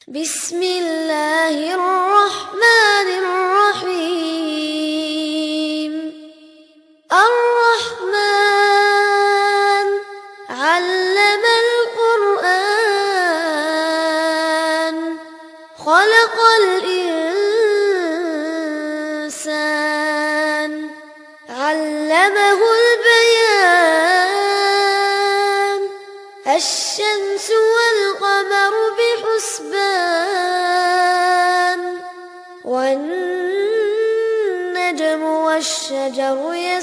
بسم الله الرحمن الرحيم الرحمن علم القرآن خلق الإنسان علمه البيان الشمس والقمر بحسبان والنجم والشجر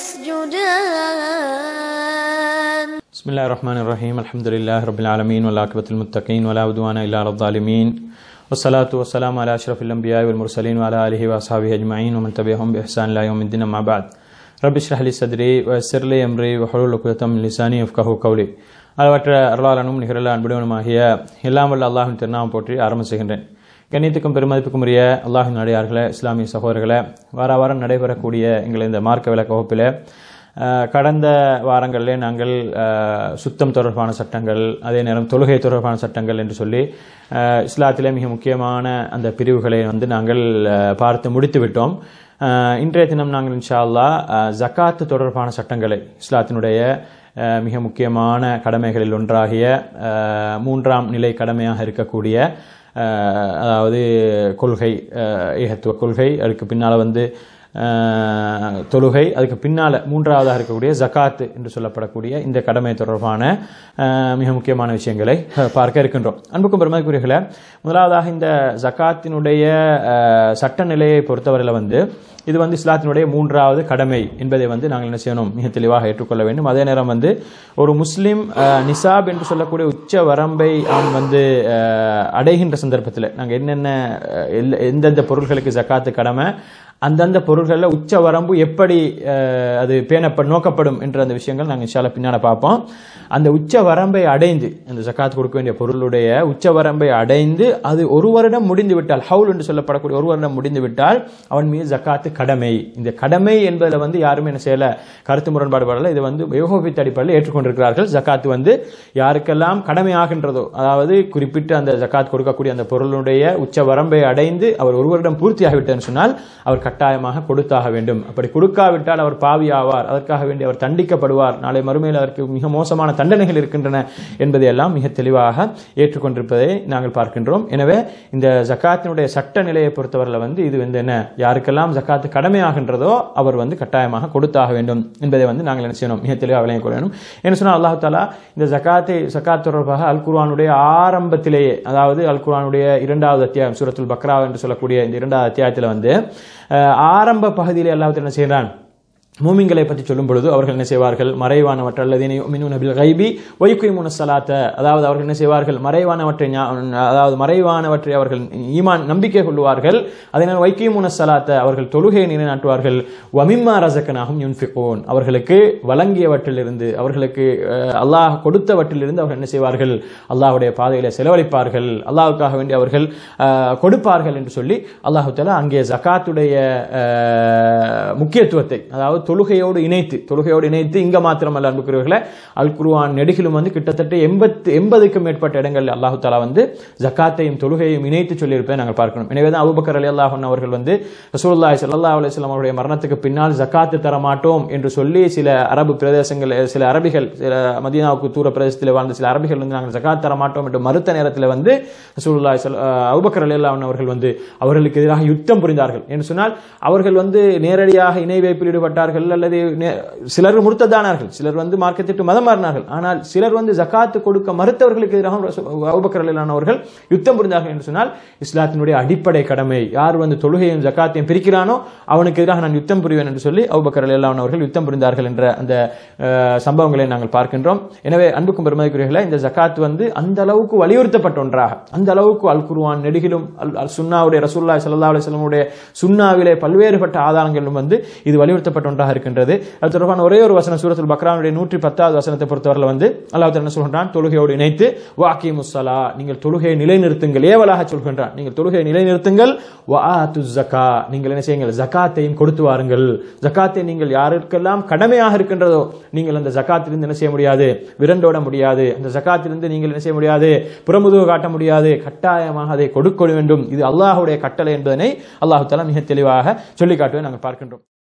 يسجدان بسم الله الرحمن الرحيم الحمد لله رب العالمين والعاقبة للمتقين ولا عدوان إلا على الظالمين والصلاة والسلام على أشرف الأنبياء والمرسلين وعلى آله وأصحابه أجمعين ومن تبعهم بإحسان إلى يوم الدين أما بعد رب اشرح لي صدري ويسر لي أمري وحلول عقدة من لساني يفقهوا قولي அளவற்ற அருளாளனும் நிகழல அன்புடனுமாகிய எல்லாம் வல்ல அல்லாஹின் திருநாமம் போற்றி ஆரம்பம் செய்கின்றேன் கண்ணியத்துக்கும் பெருமதிப்புக்கும் உரிய அல்லாஹின் நடிகார்களே இஸ்லாமிய சகோதரர்களே வார வாரம் நடைபெறக்கூடிய எங்கள் இந்த மார்க்க விளக்க வகுப்பில் அஹ், கடந்த வாரங்களிலே நாங்கள் அஹ், சுத்தம் தொடர்பான சட்டங்கள் அதே நேரம் தொழுகை தொடர்பான சட்டங்கள் என்று சொல்லி அஹ், இஸ்லாத்திலே மிக முக்கியமான அந்த பிரிவுகளை வந்து நாங்கள் அஹ், பார்த்து முடித்து விட்டோம் அஹ், இன்றைய தினம் நாங்கள் இன்ஷா அல்லாஹ் அஹ், ஜக்காத்து தொடர்பான சட்டங்களை இஸ்லாத்தினுடைய அஹ், மிக முக்கியமான கடமைகளில் ஒன்றாகிய அஹ், மூன்றாம் நிலை கடமையாக இருக்கக்கூடிய அஹ், அதாவது கொள்கை அஹ், ஏகத்துவ கொள்கை அதுக்கு பின்னால் வந்து அஹ், தொழுகை அதுக்கு பின்னால் மூன்றாவதாக இருக்கக்கூடிய ஜகாத்து என்று சொல்லப்படக்கூடிய இந்த கடமை தொடர்பான அஹ், மிக முக்கியமான விஷயங்களை அஹ், பார்க்க இருக்கின்றோம் அன்புக்கும் பெருமதிக்குரியர்களே முதலாவதாக இந்த ஜகாத்தினுடைய அஹ், சட்ட நிலையை பொறுத்தவரையில் வந்து இது வந்து இஸ்லாத்தினுடைய மூன்றாவது கடமை என்பதை வந்து நாங்கள் என்ன செய்யணும் மிக தெளிவாக ஏற்றுக்கொள்ள வேண்டும் அதே நேரம் வந்து ஒரு முஸ்லிம் அஹ், நிசாப் என்று சொல்லக்கூடிய உச்ச வரம்பை அவன் வந்து அஹ், அடைகின்ற சந்தர்ப்பத்தில் நாங்கள் என்னென்ன அஹ், எல்ல- எந்தெந்த பொருள்களுக்கு ஜக்காத்து கடமை அந்தந்த பொருள்களில் உச்ச வரம்பு எப்படி அஹ், அது பேணப்ப நோக்கப்படும் என்ற அந்த விஷயங்கள் நாங்கள் இன்ஷால்ல பின்னால் பார்ப்போம் அந்த உச்ச வரம்பை அடைந்து அந்த ஜக்காத் கொடுக்க வேண்டிய பொருளுடைய உச்ச வரம்பை அடைந்து அது ஒரு வருடம் முடிந்து விட்டால் ஹவுல் என்று சொல்லப்படக்கூடிய ஒரு வருடம் முடிந்து விட்டால் அவன் மீது ஜக்காத்து கடமை இந்த கடமை என்பதில் வந்து யாருமே என்ன செய்யல கருத்து முரண்பாடு படல இது வந்து ஏகோபித்த அடிப்படையில் ஏற்றுக்கொண்டிருக்கிறார்கள் ஜக்காத்து வந்து யாருக்கெல்லாம் கடமை ஆகின்றதோ அதாவது குறிப்பிட்டு அந்த ஜக்காத் கொடுக்கக்கூடிய அந்த பொருளுடைய உச்ச வரம்பை அடைந்து அவர் ஒரு வருடம் பூர்த்தியாகிவிட்டதுன்னு சொன்னால் அவர் கட்டாயமாக கொடுத்தாக வேண்டும் அப்படி கொடுக்காவிட்டால் அவர் பாவி ஆவார் அதற்காக வேண்டி அவர் தண்டிக்கப்படுவார் நாளை மறுமையில் அதற்கு மிக மோசமான தண்டனைகள் இருக்கின்றன என்பதையெல்லாம் மிக தெளிவாக ஏற்றுக்கொண்டிருப்பதை நாங்கள் பார்க்கின்றோம் எனவே இந்த ஜக்காத்தினுடைய சட்ட நிலையை பொறுத்தவரையில் வந்து இது வந்து என்ன யாருக்கெல்லாம் ஜக்காத்து கடமையாகின்றதோ அவர் வந்து கட்டாயமாக கொடுத்தாக வேண்டும் என்பதை வந்து நாங்கள் என்ன செய்யணும் மிக தெளிவாக விளங்கிக் கொள்ள வேண்டும் என்ன சொன்னால் அல்லாஹ் தாலா இந்த ஜக்காத்தை ஜக்காத் தொடர்பாக அல் குர்ஆனுடைய ஆரம்பத்திலேயே அதாவது அல் குர்ஆனுடைய இரண்டாவது அத்தியாயம் சூரத்துல் பக்ரா என்று சொல்லக்கூடிய இந்த இரண்டாவது அத்தியாயத்தில் வந்து அஹ், ஆரம்ப பகுதியிலே அல்லாஹ் என்ன செய்கிறான் மூமிங்களை பற்றி சொல்லும் பொழுது அவர்கள் என்ன செய்வார்கள் மறைவானவற்றை அல்லதீனை மின் கைபி ஒய்குய்முன சலாத்த அதாவது அவர்கள் என்ன செய்வார்கள் மறைவானவற்றை ஞா- அதாவது மறைவானவற்றை அவர்கள் ஈமான் நம்பிக்கை கொள்வார்கள் அதனால் வைக்கியமுன சலாத்த அவர்கள் தொழுகையை நிலைநாட்டுவார்கள் வமிம்மா ரசக்கனாகும் யுன்ஃபிகோன் அவர்களுக்கு வழங்கியவற்றிலிருந்து அவர்களுக்கு அஹ், அல்லாஹ் கொடுத்தவற்றிலிருந்து அவர்கள் என்ன செய்வார்கள் அல்லாஹ்வுடைய பாதையில செலவழிப்பார்கள் அல்லாஹ்வுக்காக வேண்டி அவர்கள் அஹ், கொடுப்பார்கள் என்று சொல்லி அல்லாஹு தஆலா அங்கே ஜகாத்துடைய அஹ், முக்கியத்துவத்தை அதாவது தொழுகையோடு இணைத்து தொழுகையோடு இணைத்து இங்க மாத்திரமல்ல அன்புக்குரியவர்களே அல் குர்ஆன் நெடுகிலும் வந்து கிட்டத்தட்ட எண்பத்து எண்பதுக்கும் மேற்பட்ட இடங்களில் அல்லாஹு தாலா வந்து ஜக்காத்தையும் தொழுகையும் இணைத்து சொல்லியிருப்பதை நாங்கள் பார்க்கணும் எனவே தான் அபுபக்கர் அலி அல்லாஹன் அவர்கள் வந்து ரசூலுல்லாஹி ஸல்லல்லாஹு அலைஹி வஸல்லம் அவருடைய மரணத்துக்கு பின்னால் ஜக்காத்து தர மாட்டோம் என்று சொல்லி சில அரபு பிரதேசங்கள் சில அரபிகள் சில மதீனாவுக்கு தூர பிரதேசத்தில் வாழ்ந்த சில அரபிகள் வந்து நாங்கள் ஜக்காத் தர மாட்டோம் என்று மறுத்த நேரத்தில் வந்து ரசூலுல்லாஹி ஸல் அபுபக்கர் அலி அல்லாஹன் அவர்கள் வந்து அவர்களுக்கு எதிராக யுத்தம் புரிந்தார்கள் என்று சொன்னால் அவர்கள் வந்து நேரடியாக இணை வைப்பில் ஈடுபட்டார்கள் அல்லது நே- சிலர் முர்த்ததானார்கள் சிலர் வந்து மார்க்கத்திற்கு மதம் மாறினார்கள் ஆனால் சிலர் வந்து ஜகாத்து கொடுக்க மறுத்தவர்களுக்கு எதிராக ரசூ- அபூபக்கர் ரலியல்லாஹு அவர்கள் யுத்தம் புரிந்தார்கள் என்று சொன்னால் இஸ்லாத்தினுடைய அடிப்படை கடமை யார் வந்து தொழுகையும் ஜகாத்தையும் பிரிக்கிறானோ அவனுக்கு எதிராக நான் யுத்தம் புரிவேன் என்று சொல்லி அபூபக்கர் ரலியல்லாஹு அவர்கள் யுத்தம் புரிந்தார்கள் என்ற அந்த அஹ், சம்பவங்களை நாங்கள் பார்க்கின்றோம் எனவே அன்புக்கும் பெருமதிக்குரியர்களே இந்த ஜகாத் வந்து அந்த அளவுக்கு வலியுறுத்தப்பட்ட ஒன்றாக அந்த அளவுக்கு அல் குர்ஆன் நெடுகிலும் அல் அல் சுன்னாவுடைய ரசூலுல்லாஹி ஸல்லல்லாஹு அலைஹி வஸல்லமுடைய சுன்னாவிலே பல்வேறுபட்ட ஆதாரங்களிலும் வந்து இது வலியுறுத்தப்பட்ட ஒன்றாக கடமையாக இருக்கின்றது அது தொடர்பான ஒரே ஒரு வசனம் சூரத்துல் பக்ரானுடைய நூற்றி பத்தாவது வசனத்தை பொறுத்தவரையில் வந்து அல்லாஹ் தஆலா என்ன சொல்கின்றான் தொழுகையோடு இணைத்து வாக்கி முஸ்ஸலா நீங்கள் தொழுகையை நிலைநிறுத்துங்கள் ஏவலாக சொல்கின்றான் நீங்கள் தொழுகையை நிலைநிறுத்துங்கள் வஆத்து ஜக்கா நீங்கள் என்ன செய்யுங்கள் ஜகாத்தையும் கொடுத்து வாருங்கள் ஜகாத்தை நீங்கள் யாருக்கெல்லாம் கடமையாக இருக்கின்றதோ நீங்கள் அந்த ஜகாத்திலிருந்து என்ன செய்ய முடியாது விரண்டோட முடியாது அந்த ஜகாத்திலிருந்து நீங்கள் என்ன செய்ய முடியாது புறமுதுகு காட்ட முடியாது கட்டாயமாக அதை கொடுக்க வேண்டும் இது அல்லாஹ்வுடைய கட்டளை என்பதனை அல்லாஹ் தஆலா மிக தெளிவாக சொல்லி காட்டுவதை நாங்கள் பார்க்கின்றோம்